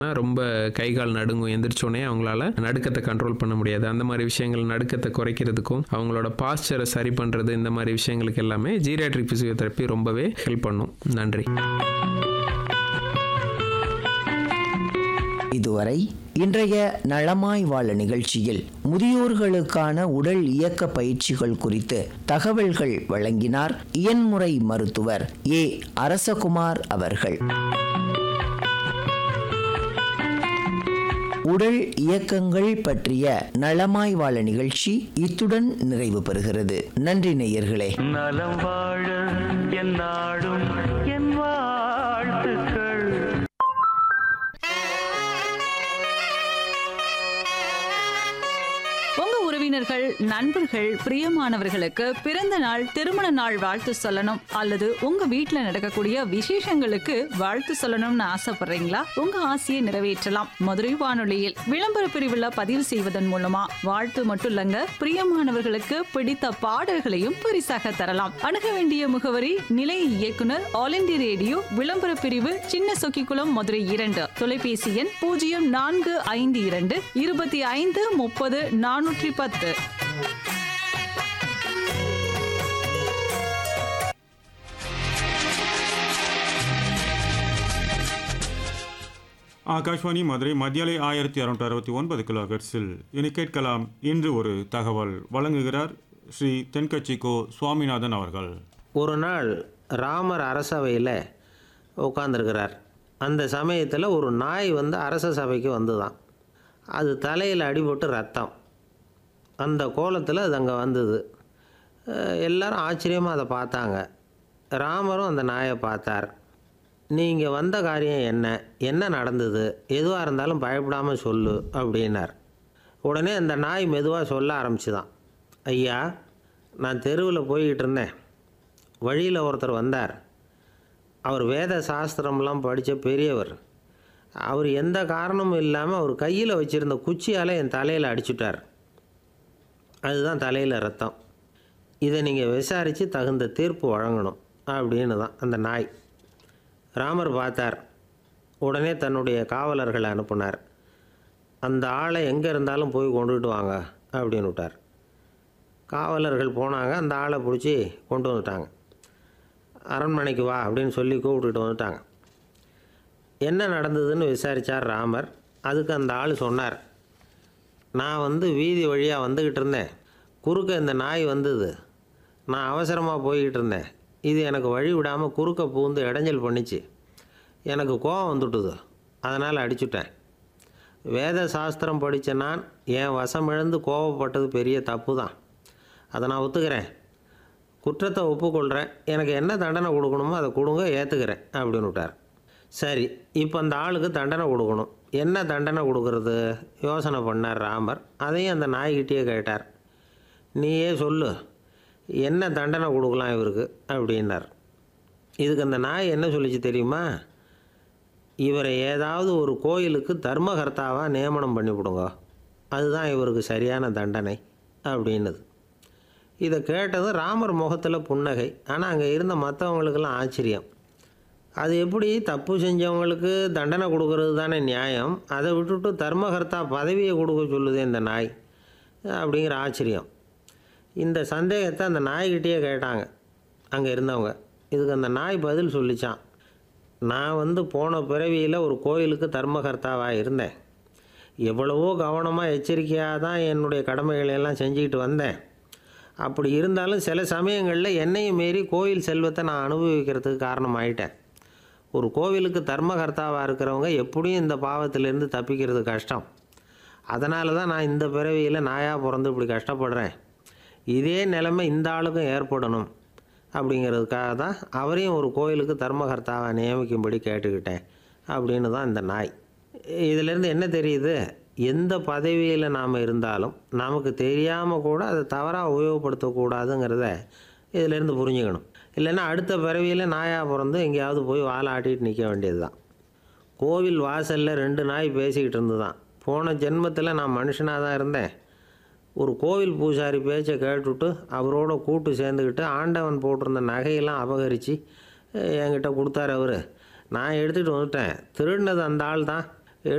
ரொம்ப கை கால் நடுங்கும் எந்திரிச்சோடனே அவங்களால நடுக்கத்தை கண்ட்ரோல் பண்ண முடியாது அந்த மாதிரி விஷயங்கள் நடுக்கத்தை குறைக்கிறதுக்கும் அவங்களோட பாஸ்டரை சரி பண்ணுறது இந்த மாதிரி விஷயங்களுக்கு எல்லாமே ஜீரியாட்ரிக் ஃபிசியோதெரப்பி ரொம்பவே ஹெல்ப் பண்ணும் நன்றி இதுவரை இன்றைய நலமாய் வாழ நிகழ்ச்சியில் முதியோர்களுக்கான உடல் இயக்க பயிற்சிகள் குறித்து தகவல்கள் வழங்கினார் இயன்முறை மருத்துவர் ஏ அரசகுமார் அவர்கள் உடல் இயக்கங்கள் பற்றிய நலமாய் வாழ நிகழ்ச்சி இத்துடன் நிறைவு பெறுகிறது நன்றி நேயர்களே நலம் வாழ என் நாடும் என் வாழ்த்துக்கள் உங்க உறவினர்கள் நண்பர்கள் பிரியமானவர்களுக்கு பிறந்த நாள் திருமண நாள் வாழ்த்து சொல்லணும் அல்லது உங்க வீட்ல நடக்கக்கூடிய விசேஷங்களுக்கு வாழ்த்து சொல்லணும்னு ஆசைப்படுறீங்களா உங்க ஆசையை நிறைவேற்றலாம் மதுரை வானொலியில் விளம்பர பிரிவுல பதிவு செய்வதன் மூலமா வாழ்த்து மட்டும் இல்லங்க பிரியமானவர்களுக்கு பிடித்த பாடல்களையும் பரிசாக தரலாம் அணுக வேண்டிய முகவரி நிலைய இயக்குனர் ஆல் இந்திய ரேடியோ விளம்பர பிரிவு சின்ன சொக்கிக்குளம் மதுரை இரண்டு தொலைபேசி எண் பூஜ்ஜியம் நான்கு ஐந்து இரண்டு இருபத்தி ஐந்து முப்பது நானூற்றி பத்து ஆகாஷ்வாணி மதுரை மத்தியாலை ஆயிரத்தி அறுநூற்றி அறுபத்தி ஒன்பது கிலோ ஹெர்ட்ஸில் இனி கேட்கலாம் இன்று ஒரு தகவல் வழங்குகிறார் ஸ்ரீ தென்கட்சிக்கோ சுவாமிநாதன் அவர்கள் ஒரு நாள் ராமர் அரசவையில் உட்காந்துருக்கிறார் அந்த சமயத்தில் ஒரு நாய் வந்து அரச சபைக்கு வந்துதான் அது தலையில் அடிபட்டு ரத்தம் அந்த கோலத்தில் அது அங்கே வந்தது அஹ் எல்லாரும் ஆச்சரியமாக அதை பார்த்தாங்க ராமரும் அந்த நாயை பார்த்தார் நீங்கள் வந்த காரியம் என்ன என்ன நடந்தது எதுவாக இருந்தாலும் பயப்படாமல் சொல்லு அப்படின்னார் உடனே அந்த நாய் மெதுவாக சொல்ல ஆரம்பிச்சுதான் ஐயா நான் தெருவில் போய்கிட்டு இருந்தேன் வழியில் ஒருத்தர் வந்தார் அவர் வேத சாஸ்திரம்லாம் படித்த பெரியவர் அவர் எந்த காரணமும் இல்லாமல் அவர் கையில் வச்சுருந்த குச்சியால் என் தலையில் அடிச்சுட்டார் அதுதான் தலையில் ரத்தம் இதை நீங்கள் விசாரித்து தகுந்த தீர்ப்பு வழங்கணும் அப்படின்னு தான் அந்த நாய் ராமர் பார்த்தார் உடனே தன்னுடைய காவலர்களை அனுப்புனார் அந்த ஆளை எங்கே இருந்தாலும் போய் கொண்டுகிட்டு வாங்க அப்படின்னு விட்டார் காவலர்கள் போனாங்க அந்த ஆளை பிடிச்சி கொண்டு வந்துட்டாங்க அரண்மனைக்கு வா அப்படின்னு சொல்லி கூப்பிட்டுட்டு வந்துட்டாங்க என்ன நடந்ததுன்னு விசாரித்தார் ராமர் அதுக்கு அந்த ஆள் சொன்னார் நான் வந்து வீதி வழியாக வந்துக்கிட்டு இருந்தேன் குறுக்க இந்த நாய் வந்தது நான் அவசரமாக போய்கிட்டு இருந்தேன் இது எனக்கு வழி விடாமல் குறுக்க பூந்து இடைஞ்சல் பண்ணிச்சு எனக்கு கோபம் வந்துட்டுது அதனால் அடிச்சுட்டேன் வேத சாஸ்திரம் படித்த நான் என் வசம் இழந்து கோபப்பட்டது பெரிய தப்பு தான் அதை நான் ஒத்துக்கிறேன் குற்றத்தை ஒப்புக்கொள்கிறேன் எனக்கு என்ன தண்டனை கொடுக்கணுமோ அதை கொடுங்க ஏற்றுக்கிறேன் அப்படின்னு விட்டார் சரி இப்போ அந்த ஆளுக்கு தண்டனை கொடுக்கணும் என்ன தண்டனை கொடுக்கறது யோசனை பண்ணார் ராமர் அதையும் அந்த நாய்கிட்டேயே கேட்டார் நீயே சொல்லு என்ன தண்டனை கொடுக்கலாம் இவருக்கு அப்படின்னார் இதுக்கு அந்த நாய் என்ன சொல்லிச்சு தெரியுமா இவரை ஏதாவது ஒரு கோயிலுக்கு தர்மகர்த்தாவாக நியமனம் பண்ணிவிடுங்க அதுதான் இவருக்கு சரியான தண்டனை அப்படின்னுது இதை கேட்டதும் ராமர் முகத்தில் புன்னகை ஆனால் அங்கே இருந்த மற்றவங்களுக்கெல்லாம் ஆச்சரியம் அது எப்படி தப்பு செஞ்சவங்களுக்கு தண்டனை கொடுக்கறது தானே நியாயம் அதை விட்டுட்டு தர்மகர்த்தா பதவியை கொடுக்க சொல்லுது இந்த நாய் அப்படிங்கிற ஆச்சரியம் இந்த சந்தேகத்தை அந்த நாய்கிட்டேயே கேட்டாங்க அங்கே இருந்தவங்க இதுக்கு அந்த நாய் பதில் சொல்லிச்சான் நான் வந்து போன பிறவியில் ஒரு கோயிலுக்கு தர்மகர்த்தாவாக இருந்தேன் எவ்வளவோ கவனமாக எச்சரிக்கையாக தான் என்னுடைய கடமைகளை எல்லாம் செஞ்சுக்கிட்டு வந்தேன் அப்படி இருந்தாலும் சில சமயங்களில் என்னையும் மீறி கோயில் செல்வத்தை நான் அனுபவிக்கிறதுக்கு காரணமாயிட்டேன் ஒரு கோவிலுக்கு தர்மகர்த்தாவாக இருக்கிறவங்க எப்படியும் இந்த பாவத்திலேருந்து தப்பிக்கிறது கஷ்டம் அதனால தான் நான் இந்த பிறவியில் நாயாக பிறந்து இப்படி கஷ்டப்படுறேன் இதே நிலைமை இந்த ஆளுக்கும் ஏற்படணும் அப்படிங்கிறதுக்காக தான் அவரையும் ஒரு கோயிலுக்கு தர்மகர்த்தாவை நியமிக்கும்படி கேட்டுக்கிட்டேன் அப்படின்னு தான் இந்த நாய் இதிலேருந்து என்ன தெரியுது எந்த பதவியில் நாம் இருந்தாலும் நமக்கு தெரியாமல் கூட அதை தவறாக உபயோகப்படுத்தக்கூடாதுங்கிறத இதிலேருந்து புரிஞ்சுக்கணும் இல்லைன்னா அடுத்த பிறவியில் நாயாக பிறந்து எங்கேயாவது போய் வாழை ஆட்டிட்டு நிற்க வேண்டியது தான் கோவில் வாசலில் ரெண்டு நாய் பேசிக்கிட்டு இருந்துதான் போன ஜென்மத்தில் நான் மனுஷனாக தான் இருந்தேன் ஒரு கோவில் பூசாரி பேச்சை கேட்டுவிட்டு அவரோட கூட்டு சேர்ந்துக்கிட்டு ஆண்டவன் போட்டிருந்த நகையெல்லாம் அபகரித்து என்கிட்ட கொடுத்தாரு அவர் நான் எடுத்துகிட்டு வந்துட்டேன் திருடினது அந்த ஆள் தான்